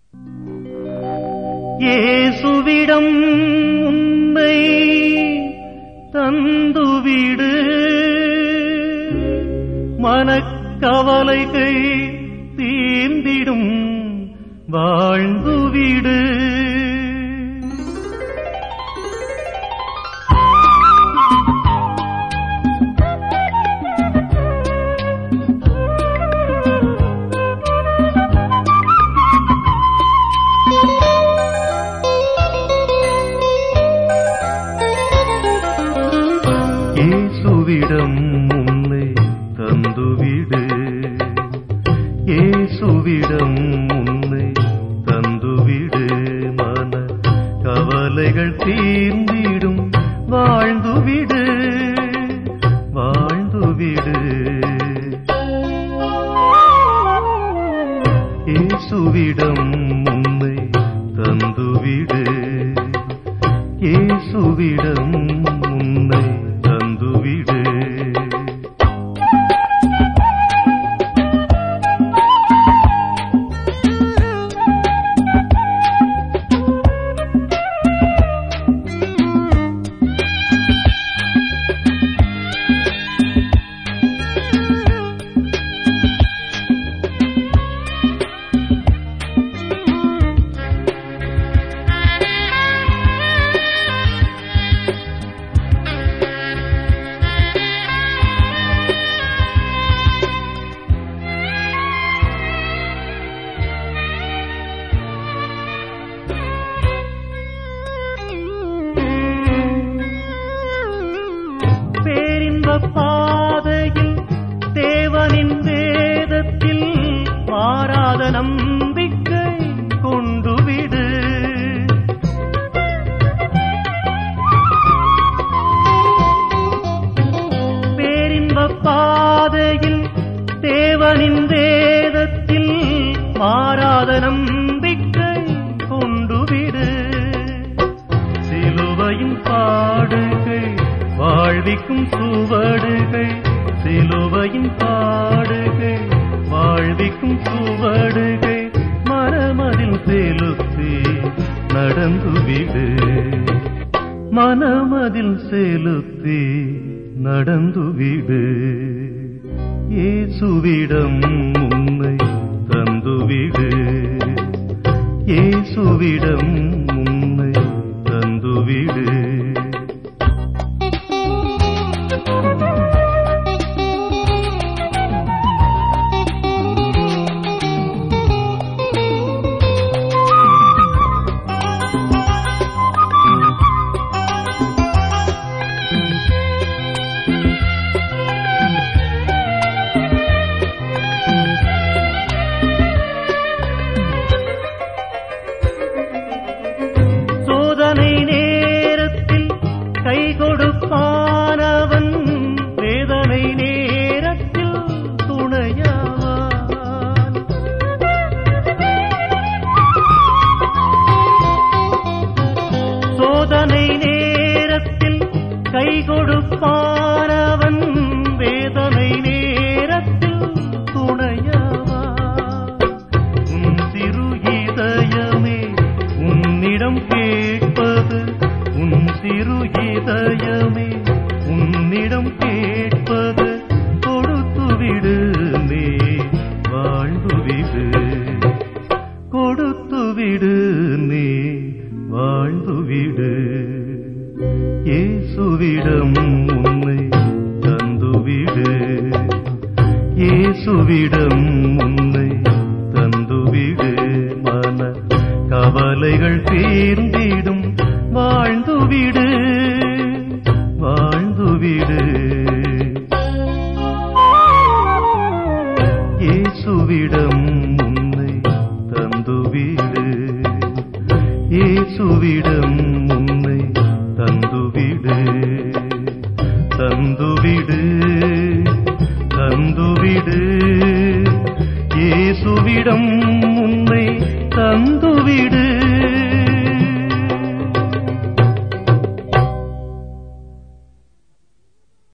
இயேசுவிடம் உன்னை தந்துவிடு மனக்கவலைகள் தீர்ந்திடும் வாழ்ந்துவிடு இயேசுவிடம் உன்னை தந்துவிடு இயேசுவிடம் உன்னை தந்துவிடு மன கவலைகள் தீர்ந்திடும் வாழ்ந்துவிடு வாழ்ந்துவிடு இயேசுவிடம் உன்னை தந்துவிடு இயேசுவிடம் உன்னை தந்துவிடு பேரின்ப பாதையில் தேவனின் வேதத்தில் மாறாத நம்பிக்கை கொண்டுவிடு பேரின்ப பாதையில் தேவனின் வேதத்தில் மாறாத நம்பிக்கை கொண்டுவிடு சிலுவையின் பாடுகள் வாழ்விக்கும் சுவடுகள் சிலுவையின் பாடுகள் வாழ்விக்கும் சுவடுகள் மனமதில் செலுத்தி நடந்துவிடு மனமதில் செலுத்தி நடந்துவிடு இயேசுவிடம் உன்னை தந்துவிடு இயேசுவிடம் உன்னை தந்துவிடு சோதனை நேரத்தில் கை கொடுப்பானவன் வேதனை நேரத்தில் துணையாவான் சோதனை நேரத்தில் கை கொடுப்பானவன் வேதனை நேரத்தில் துணையாவான் உன் சிறு இதயமே உன்னிடம் கேட்பது உன் சிறு இதயமே உன்னிடம் கேட்பது கொடுத்துவிடு நீ வாழ்ந்துவிடு கொடுத்துவிடு நீ வாழ்ந்துவிடு இயேசுவிடம் உன்னை தந்துவிடு இயேசுவிடம் உன்னை தந்துவிடு மன கவலைகள் தீர்ந்திடும் வாழ்ந்துவிடு வாழ்ந்துவிடு இயேசுவிடம் உன்னை தந்துவிடு இயேசுவிடம் உன்னை தந்துவிடு தந்துவிடு தந்துவிடு இயேசுவிடம்